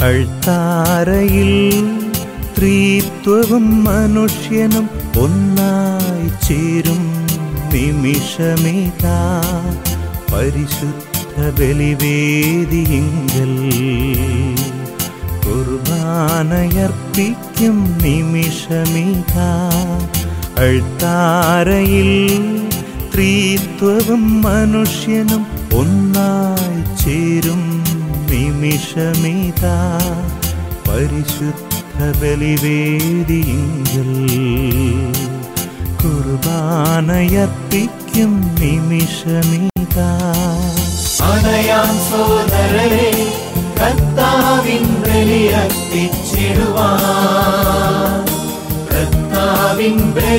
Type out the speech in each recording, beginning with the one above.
അൾത്താരയിൽ ത്രീത്വവും മനുഷ്യനും ഒന്നായി ചേരും നിമിഷമേതാ പരിശുദ്ധ ബലിവേദിയെങ്കിൽ കുർബാനയർപ്പിക്കും നിമിഷമേതാ അൾത്താരയിൽ ത്രീത്വവും മനുഷ്യനും ഒന്നായി ചേരും നിമിഷമേതാ പരിശുദ്ധ ബലിവേദിയെങ്കിൽ കുർബാനയർപ്പിക്കും നിമിഷമേതാ അണയാം സോദരരെ കർത്താവിൻ ബലിയർപ്പിച്ചിടുവാൻ കർത്താവിൻ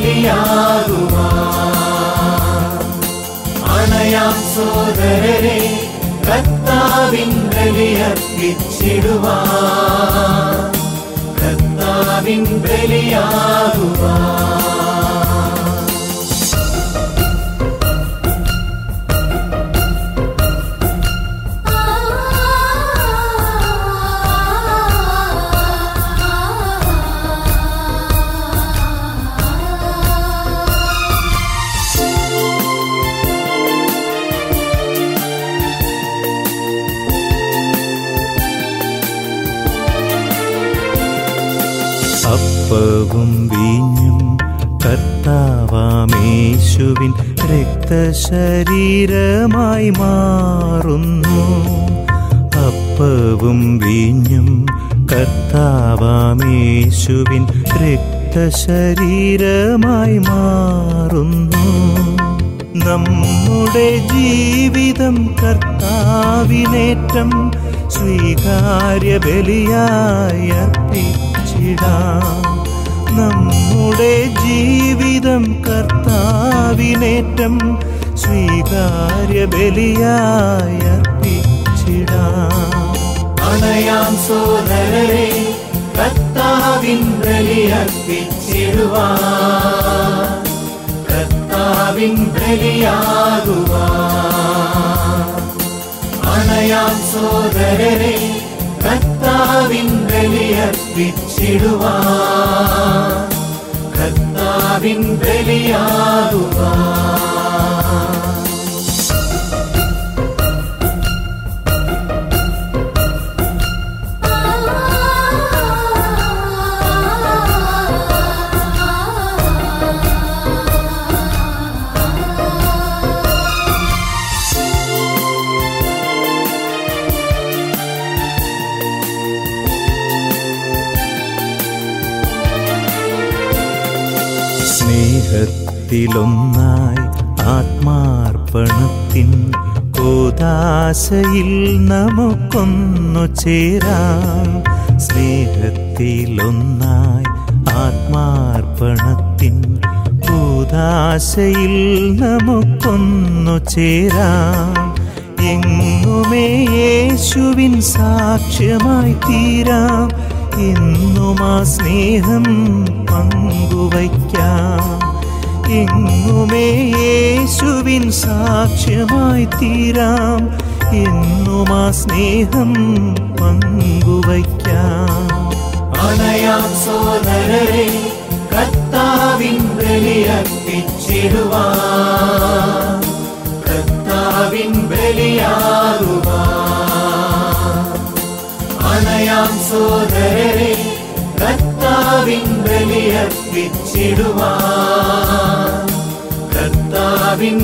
ബലിയാകുവാൻ അണയാം സോദരരെ കർത്താവിൻ ബലിയർപ്പിച്ചിടുവാൻ കർത്താവിൻ ബലിയാകുവാൻ അപ്പവും വീഞ്ഞും കർത്താവാമേശുവിൻ രക്തശരീരമായി മാറുന്നു അപ്പവും വീഞ്ഞും കർത്താവാമേശുവിൻ രക്തശരീരമായി മാറുന്നു നമ്മുടെ ജീവിതം കർത്താവിനേറ്റം സ്വീകാര്യ ബലിയായി അർപ്പിച്ചിടാം നമ്മുടെ ജീവിതം കർത്താവിനേറ്റം സ്വീകാര്യ ബലിയായി അർപ്പിച്ചിടാം അണയാം സോദരരെ കർത്താവിൻ ബലിയർപ്പിച്ചിടുവാൻ കർത്താവിൻ ബലിയാകുവാൻ അണയാം സോദരരെ കർത്താവിൻ ബലിയർപ്പിച്ചിടുവാൻ കർത്താവിൻ ബലിയാകുവാൻ സ്നേഹത്തിലൊന്നായി ആത്മാർപ്പണത്തിൻ കോദാശയിൽ നമുക്കൊന്നു ചേരാം സ്നേഹത്തിലൊന്നായി ആത്മാർപ്പണത്തിൻ കൂദാശയിൽ നമുക്കൊന്നു ചേരാം എങ്ങുമേ യേശുവിൻ സാക്ഷ്യമായി തീരാം എന്നും ആ സ്നേഹം പങ്കുവയ്ക്കാം എങ്ങുമേ യേശുവിൻ സാക്ഷ്യമായി തീരാം എന്നും ആ സ്നേഹം പങ്കുവയ്ക്കാം അണയാം സോദരരെ കർത്താവിൻ ബലിയർപ്പിച്ചിടുവാൻ കർത്താവിൻ ബലിയാകുവാൻ അണയാം സോദരരെ കർത്താവിൻ ബലിയർപ്പിച്ചിടുവാൻ കർത്താവിൻ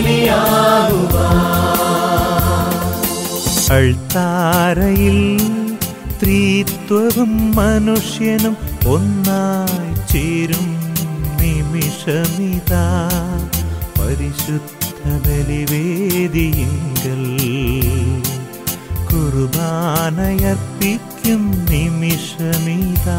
ബലിയാകുവാൻ അൾത്താരയിൽ ത്രീത്വവും മനുഷ്യനും ഒന്നായി ചേരും നിമിഷമിതാ പരിശുദ്ധ ബലിവേദിയെങ്കിൽ കുർബാനയർപ്പിക്കും നിമിഷമിതാ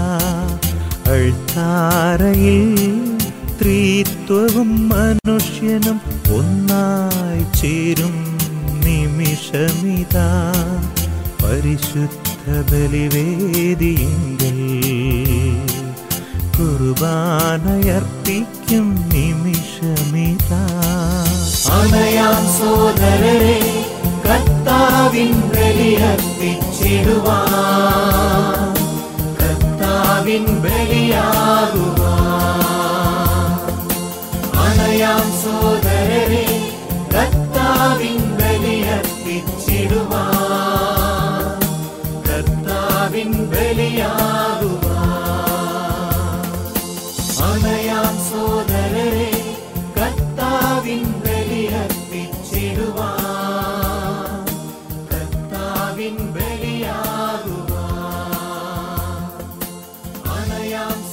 അൾത്താരയിൽ ത്രീത്വവും മനുഷ്യനും ഒന്നായി ചേരും നിമിഷമിതാ പരിശുദ്ധ ബലിവേദിയെങ്കിൽ കുർബാനയർപ്പിക്കും നിമിഷമിതാ അണയാം സോദരരെ കർത്താവിൻ ബലിയർപ്പിച്ചിടുവാൻ കർത്താവിൻ ബലിയാകുവാൻ അണയാം സോദരരെ കർത്താവിൻ ബലിയർപ്പിച്ചിടുവാൻ കർത്താവിൻ ബലിയാകുവാൻ അണയാം സോദരരെ കർത്താവിൻ ബലിയർപ്പിച്ചിടുവാൻ കർത്താവിൻ ബലിയാകുവാൻ അണയാം